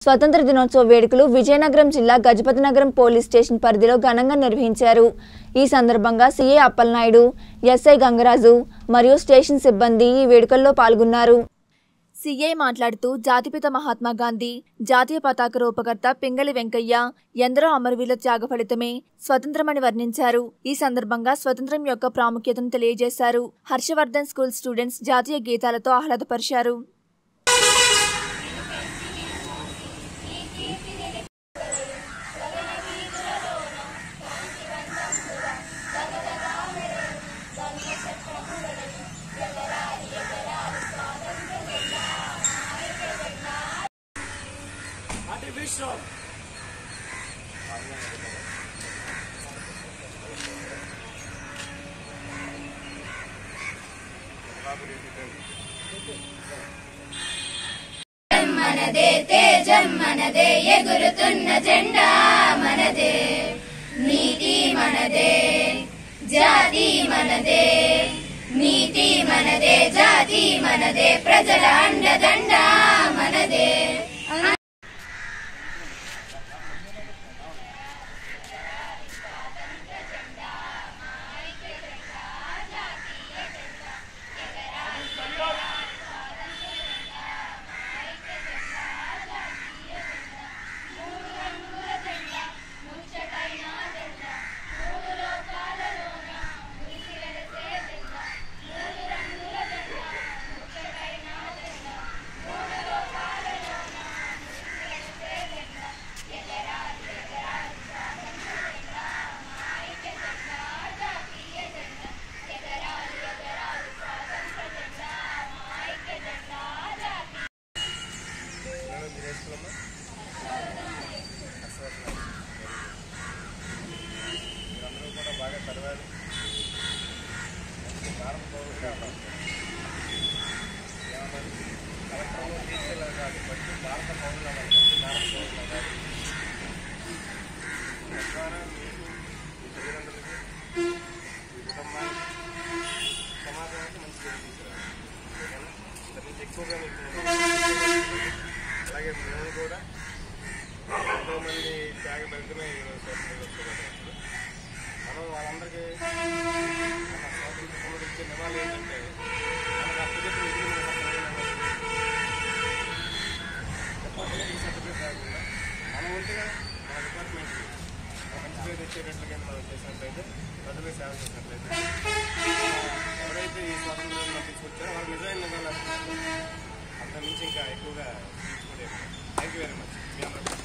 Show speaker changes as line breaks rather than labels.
స్వతంత్ర దినోత్సవ వేడుకలు విజయనగరం జిల్లా గజపతినగరం పోలీస్ స్టేషన్ పరిధిలో ఘనంగా నిర్వహించారు ఈ సందర్భంగా సీఏ అప్పలనాయుడు ఎస్ఐ గంగరాజు మరియు స్టేషన్ సిబ్బంది ఈ వేడుకల్లో పాల్గొన్నారు సీఐ మాట్లాడుతూ జాతిపిత మహాత్మా గాంధీ జాతీయ పతాక రూపకర్త పింగళి వెంకయ్య ఎందరో అమరవీరుల త్యాగ ఫలితమే స్వతంత్రమని వర్ణించారు ఈ సందర్భంగా స్వతంత్రం యొక్క ప్రాముఖ్యతను తెలియజేశారు హర్షవర్ధన్ స్కూల్ స్టూడెంట్స్ జాతీయ గీతాలతో ఆహ్లాదపరిచారు
మనదే తేజం మనదే ఎగురుతున్న జెండా మనదే నీతి మనదే జాతి మనదే నీతి మనదే జాతి మనదే ప్రజల అండదండ మనదే
ఎక్కువగా మీకు అలాగే మేము కూడా ఎంతో మంది త్యాగ ఫలితమే ఈరోజు స్వతంత్రం వస్తున్నారు మనం వాళ్ళందరికీ మన స్వాతంత్ర సమరం ఇచ్చే నివాళి ఏంటంటే మనకు అప్పచెప్పిన విధులు మనకు అర్థమైన ఈ సర్టిఫికేట్ కాకుండా మన ఒంటిగా మన డిపార్ట్మెంట్కి మంచి పేరు తెచ్చేటట్లుగా మనం చేసినట్లయితే ప్రజలకు సేవ చేసినట్లయితే ఎవరైతే ఈ స్వాతంత్రం తీసుకొచ్చారో వాళ్ళ నిజమైన నివాళులు అర్థం నుంచి ఇంకా ఎక్కువగా తీసుకోలేదు థ్యాంక్ యూ వెరీ మచ్ మీ అందరూ